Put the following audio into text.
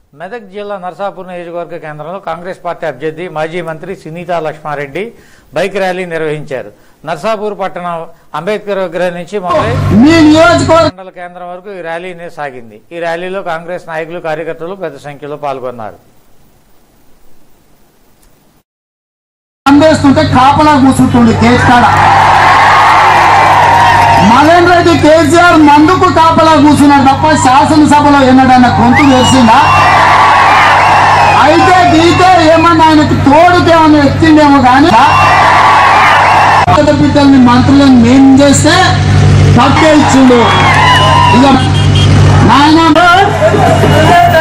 మెదక్ జిల్లా నర్సాపూర్ నియోజకవర్గ కేంద్రంలో కాంగ్రెస్ పార్టీ అభ్యర్థి మాజీ మంత్రి సునీతా లక్ష్మారెడ్డి బైక్ ర్యాలీ నిర్వహించారు నర్సాపూర్ పట్టణం అంబేద్కర్ విగ్రహం నుంచి మొదలై మీ నియోజకవర్గం మండల కేంద్రం వరకు ఈ ర్యాలీ సాగింది ఈ ర్యాలీలో కాంగ్రెస్ నాయకులు కార్యకర్తలు పెద్ద సంఖ్యలో పాల్గొన్నారు అందేస్తుంటే కాపలా కూర్చుంటుండే కేసు కాడ మదన్ రెడ్డి కేసీఆర్ మందుకు కాపలా కూర్చున్నాడు తప్ప శాసనసభలో ఎన్నడైనా గొంతు తెరిచిందా అయితే గీతే ఏమన్నా ఆయనకు తోడుకేమన్నా ఎత్తిండేమో కానీ బిడ్డల్ని మంత్రులను మేం చేస్తే తప్పే ఇచ్చిండు ఇక నాయన